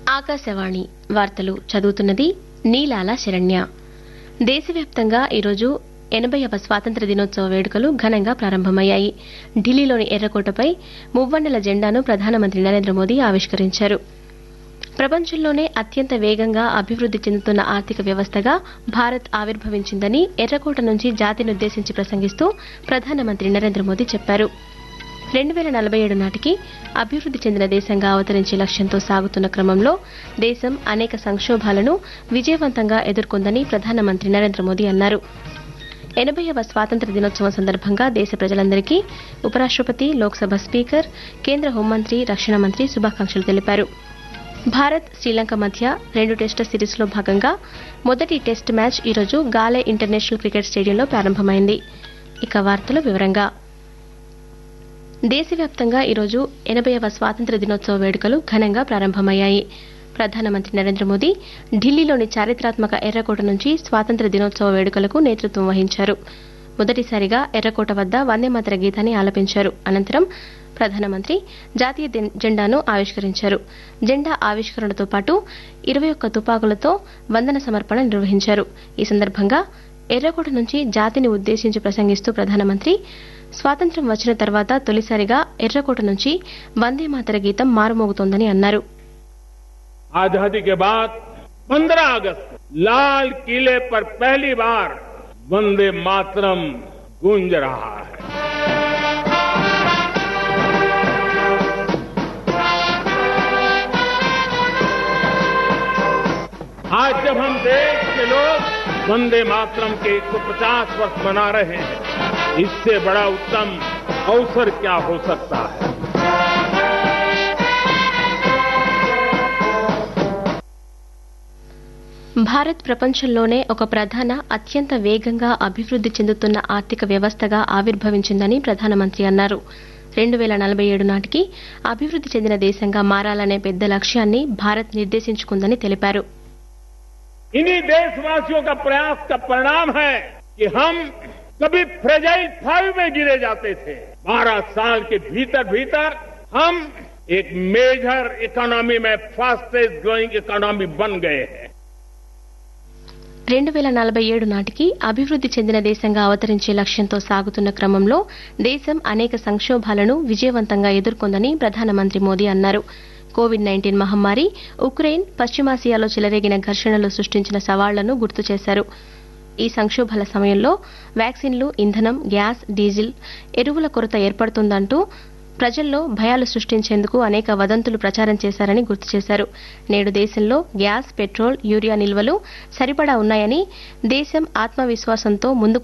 ఆకాశవాణి వార్తలు చదువుతున్నది నీలాల శరణ్య దేశవ్యాప్తంగా ఈరోజు ఎనభైవ స్వాతంత్ర దినోత్సవ వేడుకలు ఘనంగా ప్రారంభమయ్యాయి ఢిల్లీలోని ఎర్రకోటపై మువ్వన్నెల జెండాను ప్రధానమంత్రి నరేంద్ర మోదీ ఆవిష్కరించారు ప్రపంచంలోనే అత్యంత వేగంగా అభివృద్ది చెందుతున్న ఆర్థిక వ్యవస్థగా భారత్ ఆవిర్భవించిందని ఎర్రకోట నుంచి జాతినుద్దేశించి ప్రసంగిస్తూ ప్రధానమంత్రి నరేంద్ర మోదీ చెప్పారు రెండు వేల నలభై ఏడు నాటికి అభివృద్ది చెందిన దేశంగా అవతరించే లక్ష్యంతో సాగుతున్న క్రమంలో దేశం అనేక సంక్షోభాలను విజయవంతంగా ఎదుర్కొందని ప్రధానమంత్రి నరేంద్ర మోదీ అన్నారు ఎనభైవ స్వాతంత్ర దినోత్సవం సందర్భంగా దేశ ప్రజలందరికీ ఉపరాష్టపతి లోక్సభ స్పీకర్ కేంద్ర హోంమంత్రి రక్షణ మంత్రి శుభాకాంక్షలు తెలిపారు భారత్ శ్రీలంక మధ్య రెండు టెస్టు సిరీస్లో భాగంగా మొదటి టెస్ట్ మ్యాచ్ ఈరోజు గాలే ఇంటర్నేషనల్ క్రికెట్ స్టేడియంలో ప్రారంభమైంది ఇక వార్తల వివరంగా దేశవ్యాప్తంగా ఈరోజు ఎనభైవ స్వాతంత్ర దినోత్సవ వేడుకలు ఘనంగా ప్రారంభమయ్యాయి ప్రధానమంత్రి నరేంద్ర మోదీ ఢిల్లీలోని చారిత్రాత్మక ఎర్రకోట నుంచి స్వాతంత్ర దినోత్సవ వేడుకలకు నేతృత్వం వహించారు మొదటిసారిగా ఎర్రకోట వద్ద వందేమాతర గీతాన్ని ఆలపించారు అనంతరం ప్రధానమంత్రి జాతీయ దిన్- జెండాను ఆవిష్కరించారు జెండా ఆవిష్కరణతో పాటు ఇరవై ఒక్క తుపాకులతో వందన సమర్పణ నిర్వహించారు ఈ సందర్భంగా ఎర్రకోట నుంచి జాతిని ఉద్దేశించి ప్రసంగిస్తూ ప్రధానమంత్రి స్వాతంత్ర్యం వచ్చిన తర్వాత తొలిసారిగా ఎర్రకోట నుంచి వందే మాతర గీతం మారుమోగుతోందని అన్నారు आजादी के बाद 15 अगस्त को लाल किले पर पहली बार वंदे मातरम गूंज रहा है आज जब हम देश के लोग वंदे मातरम के 150 वर्ष मना रहे हैं इससे बड़ा उत्तम अवसर क्या हो सकता है భారత్ ప్రపంచంలోనే ఒక ప్రధాన అత్యంత వేగంగా అభివృద్ది చెందుతున్న ఆర్థిక వ్యవస్థగా ఆవిర్భవించిందని ప్రధానమంత్రి అన్నారు రెండు వేల నలభై ఏడు నాటికి అభివృద్ది చెందిన దేశంగా మారాలనే పెద్ద లక్ష్యాన్ని భారత్ నిర్దేశించుకుందని తెలిపారు इन्हीं देशवासियों का प्रयास का परिणाम है कि हम कभी फ्रेजाइल फाइव में गिरे जाते थे बारह साल के भीतर भीतर हम एक मेजर इकोनॉमी में फास्टेस्ट ग्रोइंग इकोनॉमी बन गए हैं రెండు వేల నలభై ఏడు నాటికి అభివృద్ది చెందిన దేశంగా అవతరించే లక్ష్యంతో సాగుతున్న క్రమంలో దేశం అనేక సంక్షోభాలను విజయవంతంగా ఎదుర్కొందని ప్రధానమంత్రి మోదీ అన్నారు కోవిడ్ నైన్టీన్ మహమ్మారి ఉక్రెయిన్ పశ్చిమాసియాలో చెలరేగిన ఘర్షణలు సృష్టించిన సవాళ్లను గుర్తు చేశారు ఈ సంక్షోభాల సమయంలో వ్యాక్సిన్లు ఇంధనం గ్యాస్ డీజిల్ ఎరువుల కొరత ఏర్పడుతుందంటూ ప్రజల్లో భయాలు సృష్టించేందుకు అనేక వదంతులు ప్రచారం చేశారని గుర్తు చేశారు నేడు దేశంలో గ్యాస్ పెట్రోల్ యూరియా నిల్వలు సరిపడా ఉన్నాయని దేశం ఆత్మవిశ్వాసంతో ముందుకు